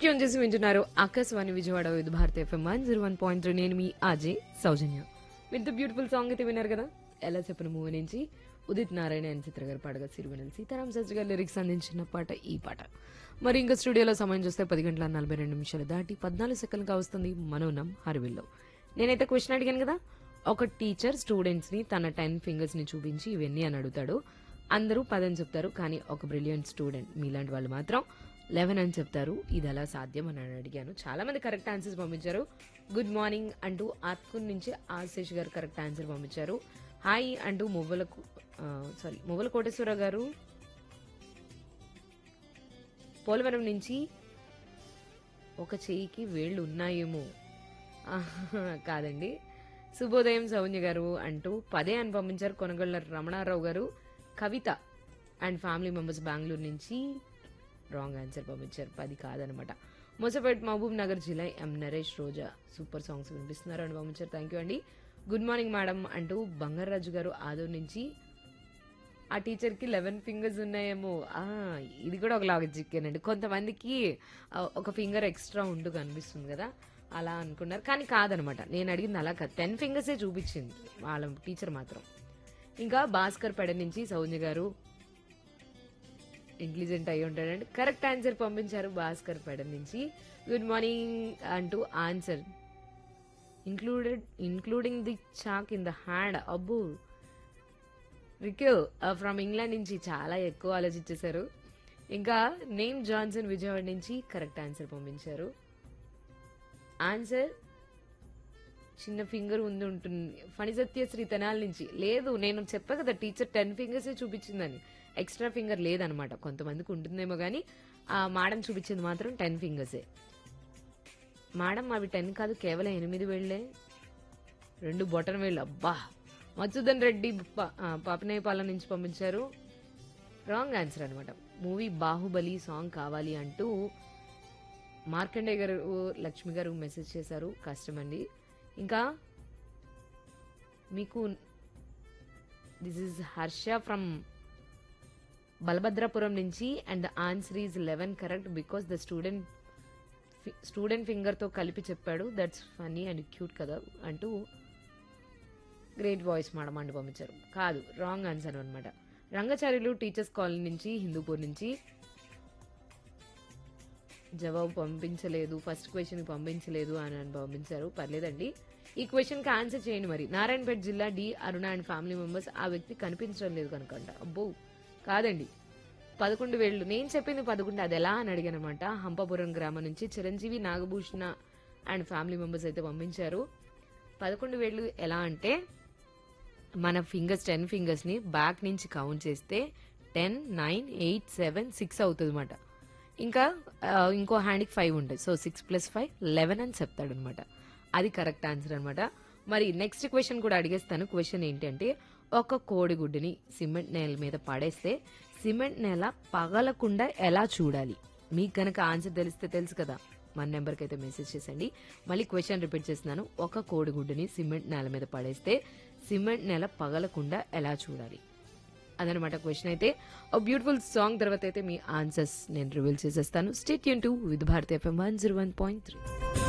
tune చేసి వింటున్నారు Akashvani Vijayawada Vividh Bharati FM one zero one point three నేను మీ Ajay Soujanya with beautiful song అయితే విన్నారు కదా ఎలా చెప్పిన మూవీ నుంచి ఉదిత్ నారాయణ అని చిత్ర గారి పాడగా సిరివెనల్ సీతారాం శాస్త్రి గారి లిరిక్స్ అందించిన పాట ఈ పాట మరి ఇంకా స్టూడియోలో సమయం చూస్తే పది గంటల నలభై రెండు నిమిషాలు దాటి పద్నాలుగు సెకండ్గా వస్తుంది మనోనం హరివిల్లో నేనైతే క్వశ్చన్ అడిగాను కదా ఒక టీచర్ స్టూడెంట్స్ ని తన టెన్ ఫింగర్స్ ని చూపించి ఇవన్నీ అని అడుగుతాడు అందరూ పదని చెప్తారు కానీ ఒక బ్రిలియంట్ స్టూడెంట్ మీలాంటి వాళ్ళు మాత్రం లెవెన్ అని చెప్తారు ఇది ఎలా సాధ్యం అని నేను అడిగాను చాలా మంది కరెక్ట్ ఆన్సర్స్ పంపించారు గుడ్ మార్నింగ్ అంటూ ఆత్కూర్ నుంచి ఆశేష్ గారు కరెక్ట్ ఆన్సర్ పంపించారు హాయ్ అంటూ మువ్వల సారీ మువ్వల కోటేశ్వరరావు గారు పోలవరం నుంచి ఒక చెయ్యికి వేళ్ళు ఉన్నాయేమో ఆహా, కాదండి శుభోదయం సౌన్య గారు అంటూ పదే అని పంపించారు Konagalla Ramana Rao garu Kavitha and family members Bengaluru నుంచి రాంగ్ ఆన్సర్ పంపించారు పది కాదనమాట మోసపేట్ మహబూబ్ నగర్ జిల్లా M Naresh Roja super songs వినిపిస్తున్నారు అని పంపించారు థ్యాంక్ యూ అండి గుడ్ మార్నింగ్ మేడం అంటూ బంగారాజు గారు ఆదూర్ నుంచి ఆ టీచర్కి లెవెన్ ఫింగర్స్ ఉన్నాయేమో ఆ, ఇది కూడా ఒక లాజిక్ అండి కొంతమందికి ఆ, ఒక ఫింగర్ ఎక్స్ట్రా ఉండు కనిపిస్తుంది కదా అలా అనుకున్నారు కానీ కాదనమాట నేను అడిగింది అలా కాదు టెన్ ఫింగర్సే చూపించింది వాళ్ళ టీచర్ మాత్రం ఇంకా భాస్కర్ పెడ నుంచి సౌజన్య గారు ఇంటెలిజెంట్ అయి ఉంటాడండి కరెక్ట్ ఆన్సర్ పంపించారు భాస్కర్ పెడ నుంచి గుడ్ మార్నింగ్ అంటూ answer included including the chalk in the hand అబ్బో రికిల్ ఫ్రమ్ ఇంగ్లాండ్ నుంచి చాలా ఎక్కువ ఆలోచించేశారు ఇంకా నేమ్ జాన్సన్ విజయవాడ నుంచి కరెక్ట్ ఆన్సర్ పంపించారు ఆన్సర్ చిన్న ఫింగర్ ఉంది ఉంటుంది ఫణిసత్యశ్రీ తెనాల నుంచి లేదు నేను చెప్పా కదా టీచర్ టెన్ ఫింగర్సే చూపించిందని ఎక్స్ట్రా ఫింగర్ లేదనమాట కొంతమందికి ఉంటుందేమో కానీ ఆ మేడం చూపించింది మాత్రం టెన్ ఫింగర్సే మేడం అవి టెన్ కాదు కేవలం ఎనిమిది వేళ్లే రెండు బొటన్ వేళ్ళు అబ్బా మధుసూదన్ రెడ్డి ప- ఆ, పాపనేపాలెం నుంచి పంపించారు రాంగ్ ఆన్సర్ అనమాట మూవీ బాహుబలి సాంగ్ కావాలి అంటూ మార్కండే గారు లక్ష్మి గారు మెసేజ్ చేశారు కష్టం అండి ఇంకా మీకు this is Harsha from Balabhadrapuram నుంచి and the answer is eleven correct because the student student ఫింగర్తో కలిపి చెప్పాడు దట్స్ ఫనీ అండ్ క్యూట్ కదా అంటూ గ్రేట్ వాయిస్ మాడమండి పంపించారు కాదు రాంగ్ ఆన్సర్ అనమాట రంగచార్యులు టీచర్స్ కాలనీ నుంచి హిందూపూర్ నుంచి జవాబు పంపించలేదు ఫస్ట్ క్వశ్చన్ పంపించలేదు అని అని పంపించారు పర్లేదండి ఈ క్వశ్చన్ కి ఆన్సర్ చేయండి మరి నారాయణపేట జిల్లా D Aruna and family members ఆ వ్యక్తి కనిపించడం లేదు కనుకంట అబ్బో కాదండి పదకొండు వేళ్ళు నేను చెప్పింది పదకొండు అది ఎలా అని అడిగాను అనమాట హంపాపురం గ్రామం నుంచి Chiranjeevi Nagabhushana and family members అయితే పంపించారు పదకొండు వేళ్ళు ఎలా అంటే మన ఫింగర్స్ టెన్ ఫింగర్స్ని బ్యాక్ నుంచి కౌంట్ చేస్తే ten nine eight seven six అవుతుంది అనమాట ఇంకా ఆ, ఇంకో హ్యాండ్కి ఫైవ్ ఉంటుంది so six plus five eleven అని చెప్తాడు అనమాట అది కరెక్ట్ ఆన్సర్ అనమాట మరి నెక్స్ట్ క్వశ్చన్ కూడా అడిగేస్తాను క్వశ్చన్ ఏంటంటే ఒక కోడిగుడ్డుని సిమెంట్ నేల మీద పడేస్తే సిమెంట్ నేల పగలకుండా ఎలా చూడాలి మీకు కనుక ఆన్సర్ తెలిస్తే తెలుసు కదా మన నెంబర్కి అయితే మెసేజ్ చేసండి మళ్ళీ క్వశ్చన్ రిపీట్ చేస్తున్నాను ఒక కోడిగుడ్డుని సిమెంట్ నేల మీద పడేస్తే సిమెంట్ నేల పగలకుండా ఎలా చూడాలి అదనమాట క్వశ్చన్ అయితే ఒక బ్యూటిఫుల్ సాంగ్ తర్వాత అయితే మీ ఆన్సర్స్ నేను రివీల్ చేసేస్తాను స్టేట్ యూన్ to with Bharati FM one zero one point three